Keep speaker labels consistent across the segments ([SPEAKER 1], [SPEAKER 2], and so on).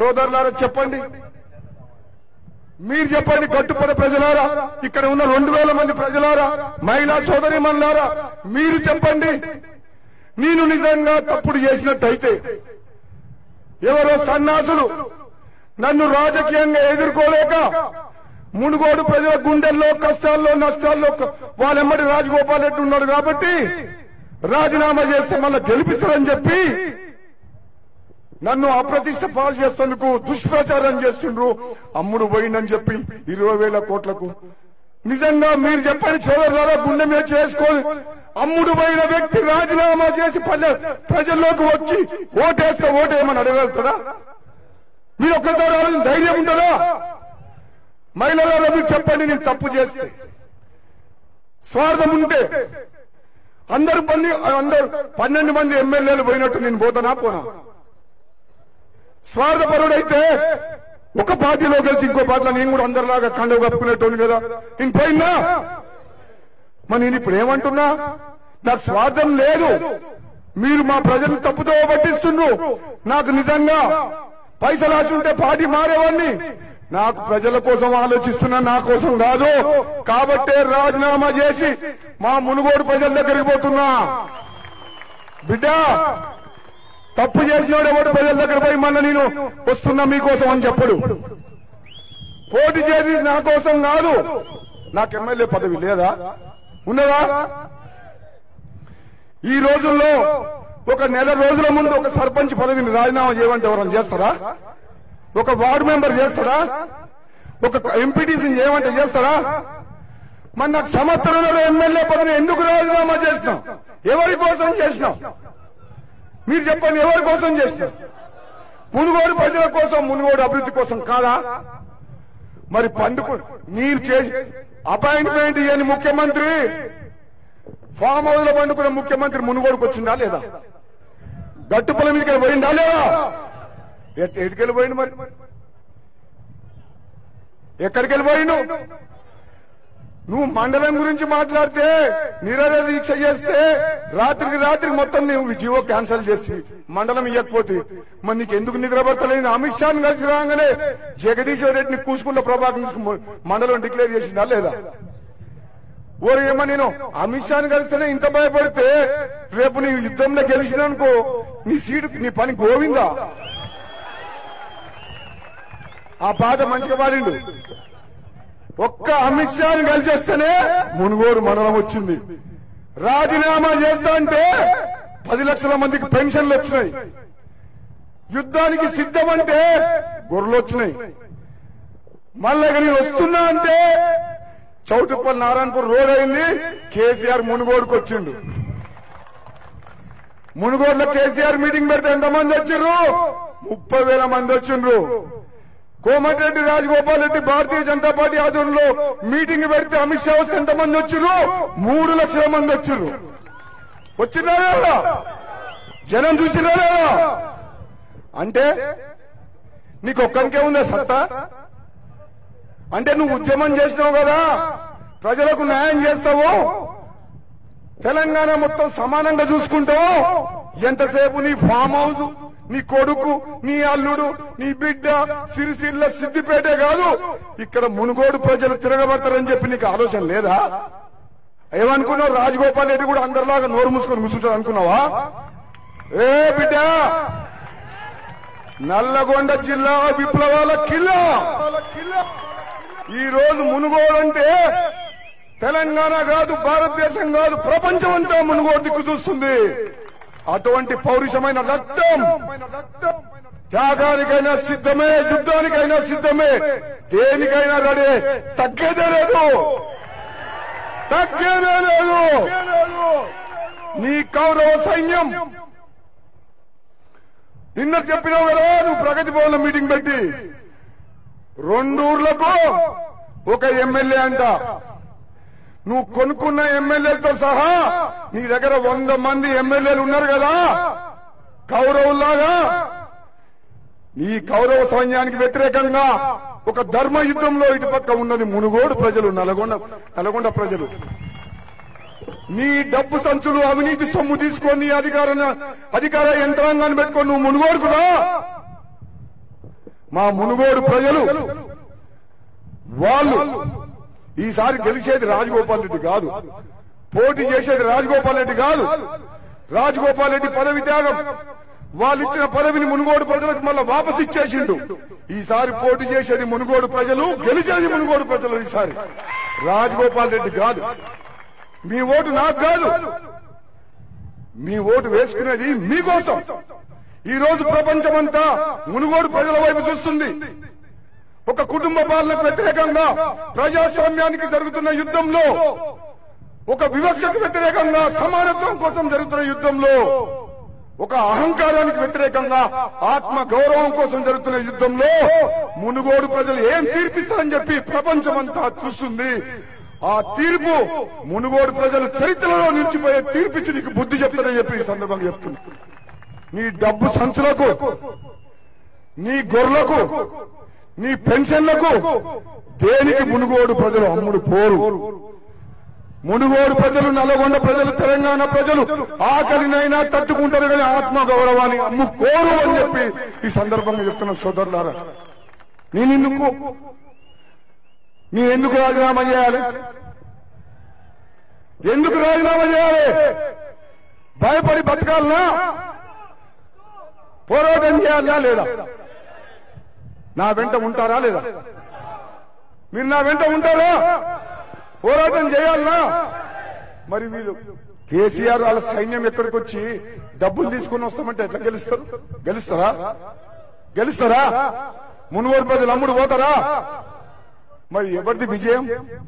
[SPEAKER 1] సోదరులారా చెప్పండి మీరు చెప్పండి కట్టుపడ ప్రజలారా ఇక్కడ ఉన్న రెండు వేల మంది ప్రజలారా మహిళా సోదరి మీరు చెప్పండి నేను నిజంగా తప్పుడు చేసినట్టయితే ఎవరో సన్నాసులు నన్ను రాజకీయంగా ఎదుర్కోలేక మునుగోడు ప్రజల గుండెల్లో కష్టాల్లో నష్టాల్లో క- వాళ్ళెమ్మడి రాజగోపాల్ రెడ్డి ఉన్నాడు కాబట్టి రాజీనామా చేస్తే మళ్ళీ గెలిపిస్తారని చెప్పి నన్ను అప్రతిష్ట పాలు చేస్తేందుకు దుష్ప్రచారం చేస్తుండ్రు అమ్ముడు పోయిందని చెప్పి ఇరవై వేల కోట్లకు నిజంగా మీరు చెప్పండి సోదరులారా గుండె మీద చేసుకొని అమ్ముడు పోయిన వ్యక్తి రాజీనామా చేసి ప్రజ- ప్రజల్లోకి వచ్చి ఓటేస్తే ఓటేయమని అడగలుగుతాడా మీరు ఒక్కసారి ఆలోచన ధైర్యం ఉంటుందా మహిళలలో మీరు చెప్పండి నేను తప్పు చేస్తే స్వార్థం ఉంటే అందరు మంది అందరు పన్నెండు మంది ఎమ్మెల్యేలు పోయినట్టు నేను పోతానా పోనా స్వార్థపరుడైతే ఒక పార్టీలో కలిసి ఇంకో పార్టీలో నేను కూడా అందరిలాగా కండవ కప్పుకునేటోని కదా నేను పోయినా మరి నేను ఇప్పుడు ఏమంటున్నా నాకు స్వార్థం లేదు మీరు మా ప్రజలను తప్పుతో పట్టిస్తున్నారు నాకు నిజంగా పైసలు ఆశ ఉంటే పార్టీ మారేవాడిని నాకు ప్రజల కోసం ఆలోచిస్తున్నా నా కోసం కాదు కాబట్టే రాజీనామా చేసి మా మునుగోడు ప్రజల దగ్గరికి పోతున్నా బిడ్డ తప్పు చేసినోడు ఎవడు ప్రజల దగ్గర పోయి మళ్ళీ నేను వస్తున్నా మీకోసం అని చెప్పడు పోటీ చేసి నా కోసం కాదు నాకు ఎమ్మెల్యే పదవి లేదా ఉన్నదా ఈ రోజుల్లో ఒక నెల రోజుల ముందు ఒక సర్పంచ్ పదవిని రాజీనామా చేయమంటే ఎవరైనా చేస్తారా ఒక వార్డు మెంబర్ చేస్తాడా ఒక ఎంపీటీసీని చేయమంటే చేస్తారా మరి నాకు సంవత్సరంలో ఎమ్మెల్యే పదవిని ఎందుకు రాజీనామా చేసినాం ఎవరి కోసం చేసినాం మీరు చెప్పండి ఎవరి కోసం చేసిన మునుగోడు ప్రజల కోసం మునుగోడు అభివృద్ధి కోసం కాదా మరి పండుకు మీరు చేసి అపాయింట్మెంట్ ఇవ్వని ముఖ్యమంత్రి ఫామ్ హౌస్ లో పండుకున్న ముఖ్యమంత్రి మునుగోడుకు వచ్చిందా లేదా గట్టుపల మీదకి పోయిందా లేదా ఎట్- ఎటుకెళ్ళి పోయిండు మరి ఎక్కడికి వెళ్ళిపోయిండు నువ్వు మండలం గురించి మాట్లాడితే నిరద దీక్ష చేస్తే రాత్రికి రాత్రి మొత్తం నువ్వు జీవో క్యాన్సిల్ చేసి మండలం ఇవ్వకపోతే మరి నీకు ఎందుకు నిద్రపడతలేదు అమిత్ షాని కలిసి రాగానే జగదీశ్వర్ రెడ్డిని కూసుకున్న ప్రభాకర్ తీసుకు- మండలం డిక్లేర్ చేసిందా లేదా ఓరు ఏమో నేను అమిత్ షాని కలిస్తేనే ఇంత భయపడితే రేపు నీ యుద్ధంలో గెలిచిననుకో నీ సీటు నీ పని గోవిందా ఆ పాట మంచిగా పాడిండు ఒక్క అమిత్ షాని కలిసి వస్తేనే మునుగోడు మండలం వచ్చింది రాజీనామా చేస్తా అంటే పది లక్షల మందికి పెన్షన్లు వచ్చినాయి యుద్ధానికి సిద్ధమంటే గొర్రెలు వచ్చినాయి మళ్ళీ ఇక నేను వస్తున్నా అంటే చౌటుప్పల్ నారాయణపూర్ రోడ్ అయింది కేసీఆర్ మునుగోడుకు వచ్చిండు మునుగోడులో కేసీఆర్ మీటింగ్ పెడితే ఎంతమంది వచ్చిర్రు ముప్పై వేల మంది వచ్చిండ్రు కోమటిరెడ్డి రాజగోపాల్ రెడ్డి భారతీయ జనతా పార్టీ ఆధ్వర్యంలో మీటింగ్ పెడితే అమిత్ షా వస్తే ఎంతమంది వచ్చిర్రు మూడు లక్షల మంది వచ్చిర్రు వచ్చినారా లేదా? జనం చూసినారా లేదా? అంటే నీకు ఒక్కరికే ఉందా సత్తా అంటే నువ్వు ఉద్యమం చేసినావు కదా ప్రజలకు న్యాయం చేస్తావు తెలంగాణ మొత్తం సమానంగా చూసుకుంటావు ఎంతసేపు నీ ఫామ్ హౌస్ నీ కొడుకు నీ అల్లుడు నీ బిడ్డ సిరిసిల్ల సిద్దిపేటే కాదు ఇక్కడ మునుగోడు ప్రజలు తిరగబడతారని చెప్పి నీకు ఆలోచన లేదా ఏమనుకున్నావు రాజగోపాల్ రెడ్డి కూడా అందరిలాగా నోరు మూసుకొని కూర్చుంటారు అనుకున్నావా ఏ బిడ్డ నల్లగొండ జిల్లా విప్లవాల కిల్లా ఈ రోజు మునుగోడు అంటే తెలంగాణ కాదు భారతదేశం కాదు ప్రపంచం అంతా మునుగోడు దిక్కు చూస్తుంది అటువంటి పౌరుషమైన రక్తం త్యాగానికైనా సిద్ధమే యుద్ధానికైనా సిద్ధమే దేనికైనా రెడీ తగ్గేదే లేదు తగ్గేదే లేదు నీ కౌరవ సైన్యం నిన్న చెప్పినావు కదా నువ్వు ప్రగతి భవన్ మీటింగ్ పెట్టి రెండు ఊర్లకు ఒక ఎమ్మెల్యే అంట నువ్వు కొనుక్కున్న ఎమ్మెల్యేలతో సహా నీ దగ్గర వంద మంది ఎమ్మెల్యేలు ఉన్నారు కదా కౌరవుల్లాగా ఈ కౌరవ సైన్యానికి వ్యతిరేకంగా ఒక ధర్మ యుద్ధంలో ఇటు పక్క ఉన్నది మునుగోడు ప్రజలు నల్గొండ నల్గొండ ప్రజలు నీ డబ్బు సంచులు అవినీతి సొమ్ము తీసుకొని నీ అధికార అధికార యంత్రాంగాన్ని పెట్టుకొని నువ్వు మునుగోడుకురా మా మునుగోడు ప్రజలు వాళ్ళు ఈసారి గెలిచేది రాజగోపాల్ రెడ్డి కాదు పోటీ చేసేది రాజగోపాల్ రెడ్డి కాదు రాజగోపాల్ రెడ్డి పదవి త్యాగం వాళ్ళు ఇచ్చిన పదవిని మునుగోడు ప్రజలకు మళ్ళా వాపసు ఇచ్చేసిండు ఈసారి పోటీ చేసేది మునుగోడు ప్రజలు గెలిచేది మునుగోడు ప్రజలు ఈసారి రాజగోపాల్ రెడ్డి కాదు మీ ఓటు నాకు కాదు మీ ఓటు వేసుకునేది మీకోసం ఈ రోజు ప్రపంచమంతా మునుగోడు ప్రజల వైపు చూస్తుంది ఒక కుటుంబ పాలనకు వ్యతిరేకంగా ప్రజాస్వామ్యానికి జరుగుతున్న యుద్ధంలో ఒక వివక్షకు వ్యతిరేకంగా సమానత్వం కోసం జరుగుతున్న యుద్ధంలో ఒక అహంకారానికి వ్యతిరేకంగా ఆత్మ గౌరవం కోసం జరుగుతున్న యుద్ధంలో మునుగోడు ప్రజలు ఏం తీర్పిస్తారని చెప్పి ప్రపంచమంతా చూస్తుంది ఆ తీర్పు మునుగోడు ప్రజలు చరిత్రలో నిలిచిపోయే తీర్పిచ్చి నీకు బుద్ధి చెప్తారని చెప్పి ఈ సందర్భంగా చెప్తున్నా నీ డబ్బు సంచులకు నీ గొర్రెలకు నీ పెన్షన్లకు దేనికి మునుగోడు ప్రజలు అమ్ముడు పోరు మునుగోడు ప్రజలు నల్లగొండ ప్రజలు తెలంగాణ ప్రజలు ఆకలినైనా తట్టుకుంటారు కానీ ఆత్మ గౌరవాన్ని అమ్ముకోరు అని చెప్పి ఈ సందర్భంగా చెప్తున్న సోదరులారా నేను ఎందుకు నేను ఎందుకు రాజీనామా చేయాలి ఎందుకు రాజీనామా చేయాలి భయపడి బతకాలనా పోరాటం చేయాలా లేదా నా వెంట ఉంటారా లేదా మీరు నా వెంట ఉంటారా పోరాటం చేయాలనా మరి వీళ్ళు కేసీఆర్ వాళ్ళ సైన్యం ఎక్కడికి వచ్చి డబ్బులు తీసుకుని వస్తామంటే ఎట్లా గెలుస్తారు గెలుస్తారా గెలుస్తారా మునుగోడు ప్రజలు అమ్ముడు పోతారా మరి ఎవరిది విజయం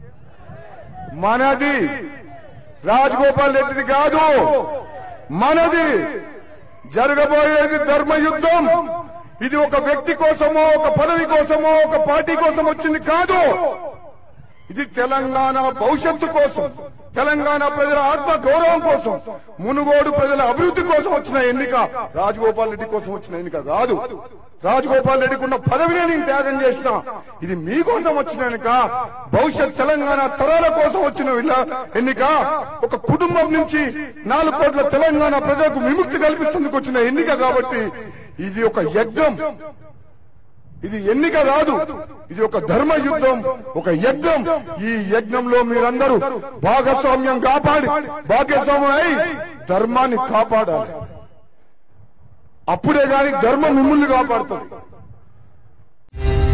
[SPEAKER 1] మనది రాజగోపాల్ రెడ్డిది కాదు మనది జరగబోయేది ధర్మయుద్ధం ఇది ఒక వ్యక్తి కోసమో ఒక పదవి కోసమో ఒక పార్టీ కోసం వచ్చింది కాదు ఇది తెలంగాణ భవిష్యత్తు కోసం తెలంగాణ ప్రజల ఆత్మ గౌరవం కోసం మునుగోడు ప్రజల అభివృద్ధి కోసం వచ్చిన ఎన్నిక రాజగోపాల్ రెడ్డి కోసం వచ్చిన ఎన్నిక కాదు రాజగోపాల్ రెడ్డికి ఉన్న పదవినే నేను త్యాగం చేసిన ఇది మీకోసం వచ్చిన ఎన్నిక భవిష్యత్ తెలంగాణ తరాల కోసం వచ్చిన వీళ్ళ ఎన్నిక ఒక కుటుంబం నుంచి నాలుగు కోట్ల తెలంగాణ ప్రజలకు విముక్తి కల్పిస్తేందుకు వచ్చిన ఎన్నిక కాబట్టి ఇది ఒక యజ్ఞం ఇది ఎన్నిక కాదు ఇది ఒక ధర్మ యుద్ధం ఒక యజ్ఞం ఈ యజ్ఞంలో మీరందరూ భాగస్వామ్యం కాపాడి భాగస్వామ్యం అయి ధర్మాన్ని కాపాడాలి అప్పుడే గాని ధర్మం మిమ్మల్ని కాపాడుతుంది